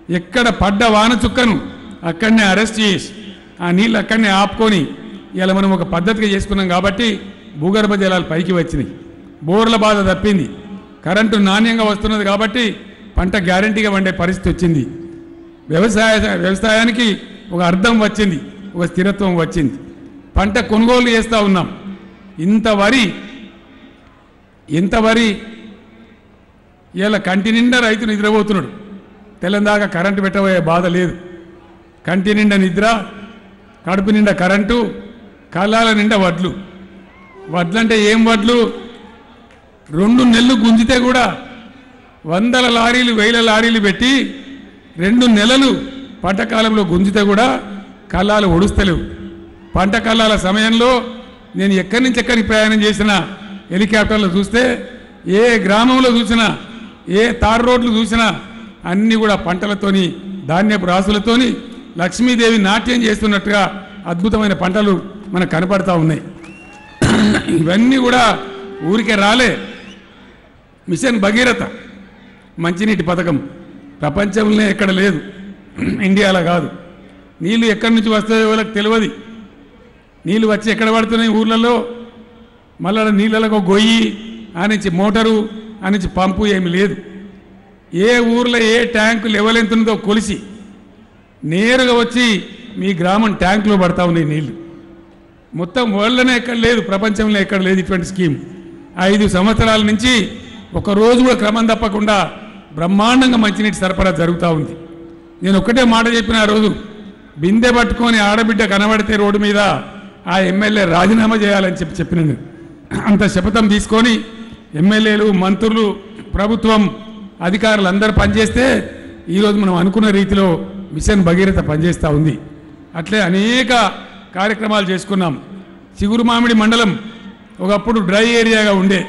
ఎక్కడ పడ్డ వాన చుక్కను అక్కడనే అరెస్ట్ చేసి ఆ నీళ్ళు అక్కడనే ఆపుకొని ఇలా మనం ఒక పద్ధతిగా చేసుకున్నాం కాబట్టి భూగర్భ జలాలు పైకి వచ్చినాయి బోర్ల బాధ తప్పింది కరెంటు నాణ్యంగా వస్తున్నది కాబట్టి పంట గ్యారంటీగా వండే పరిస్థితి వచ్చింది వ్యవసాయ వ్యవసాయానికి ఒక అర్థం వచ్చింది ఒక స్థిరత్వం వచ్చింది పంట కొనుగోలు చేస్తూ ఉన్నాం ఇంత వరి ఇంత వరి ఇలా కంటి నిండా రైతు నిద్రపోతున్నాడు తెల్లందాకా కరెంటు పెట్టబోయే బాధ లేదు కంటి నిండా నిద్ర కడుపు నిండా కరెంటు కళ్ళాల నిండా వడ్లు వడ్లంటే ఏం వడ్లు రెండు నెలలు గుంజితే కూడా వందల లారీలు వేల లారీలు పెట్టి రెండు నెలలు పంట కాలంలో గుంజితే కూడా కళ్ళాలు ఒడుస్తలేవు పంట కళ్ళాల సమయంలో నేను ఎక్కడి నుంచి ఎక్కడికి ప్రయాణం చేసినా హెలికాప్టర్లో చూస్తే ఏ గ్రామంలో చూసినా ఏ తారు రోడ్లు చూసినా అన్నీ కూడా పంటలతోని ధాన్యపు రాసులతోని లక్ష్మీదేవి నాట్యం చేస్తున్నట్టుగా అద్భుతమైన పంటలు మనకు కనపడతా ఉన్నాయి ఇవన్నీ కూడా ఊరికే రాలే మిషన్ భగీరథ మంచినీటి పథకం ప్రపంచంలో ఎక్కడ లేదు ఇండియాలో కాదు నీళ్ళు ఎక్కడి నుంచి వస్తాయో వాళ్ళకి తెలియదు నీళ్ళు వచ్చి ఎక్కడ పడుతున్నాయి ఊర్లలో మళ్ళా నీళ్ళకు ఒక గొయ్యి ఆ నుంచి మోటారు ఆ నుంచి పంపు ఏమి లేదు ఏ ఊర్లో ఏ ట్యాంకు లెవెల్ ఎంత ఉందో కొలిసి నేరుగా వచ్చి మీ గ్రామం ట్యాంకులో పడతా ఉన్నాయి నీళ్లు మొత్తం వరల్డ్లోనే ఎక్కడ లేదు ప్రపంచంలో ఎక్కడ లేదు ఇటువంటి స్కీమ్ ఐదు సంవత్సరాల నుంచి ఒక రోజు కూడా క్రమం తప్పకుండా బ్రహ్మాండంగా మంచినీటి సరఫరా జరుగుతూ ఉంది నేను ఒక్కటే మాట చెప్పిన ఆ రోజు బిందె పట్టుకొని ఆడబిడ్డ కనబడితే రోడ్డు మీద ఆ ఎమ్మెల్యే రాజీనామా చేయాలని చెప్పి చెప్పిన నేను. అంత శపథం తీసుకొని ఎమ్మెల్యేలు మంత్రులు ప్రభుత్వం అధికారులు అందరూ పనిచేస్తే ఈరోజు మనం అనుకున్న రీతిలో మిషన్ భగీరథ పనిచేస్తూ ఉంది అట్లే అనేక కార్యక్రమాలు చేసుకున్నాం చిగురు మామిడి మండలం ఒకప్పుడు డ్రై ఏరియాగా ఉండే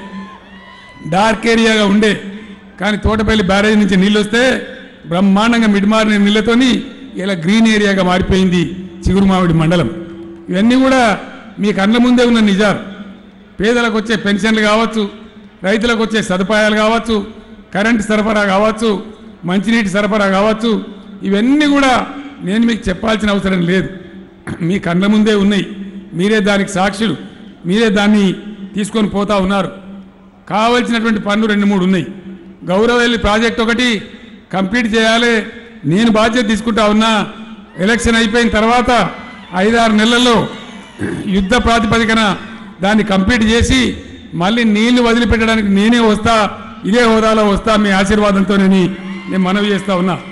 డార్క్ ఏరియాగా ఉండే కానీ తోటపల్లి బ్యారేజ్ నుంచి నీళ్ళు వస్తే బ్రహ్మాండంగా మిడిమారిన నీళ్ళతోని ఇలా గ్రీన్ ఏరియాగా మారిపోయింది చిగురు మామిడి మండలం ఇవన్నీ కూడా మీ కళ్ళ ముందే ఉన్న నిజాలు పేదలకు వచ్చే పెన్షన్లు కావచ్చు రైతులకు వచ్చే సదుపాయాలు కావచ్చు కరెంటు సరఫరా కావచ్చు మంచినీటి సరఫరా కావచ్చు ఇవన్నీ కూడా నేను మీకు చెప్పాల్సిన అవసరం లేదు మీ కళ్ళ ముందే ఉన్నాయి మీరే దానికి సాక్షులు మీరే దాన్ని తీసుకొని పోతా ఉన్నారు కావలసినటువంటి పనులు రెండు మూడు ఉన్నాయి గౌరవల్లి ప్రాజెక్ట్ ఒకటి కంప్లీట్ చేయాలి నేను బాధ్యత తీసుకుంటా ఉన్నా ఎలక్షన్ అయిపోయిన తర్వాత ఐదారు నెలల్లో యుద్ధ ప్రాతిపదికన దాన్ని కంప్లీట్ చేసి మళ్ళీ నీళ్లు వదిలిపెట్టడానికి నేనే వస్తా ఇదే హోదాలో వస్తా మీ ఆశీర్వాదంతో నేను మనవి చేస్తా ఉన్నా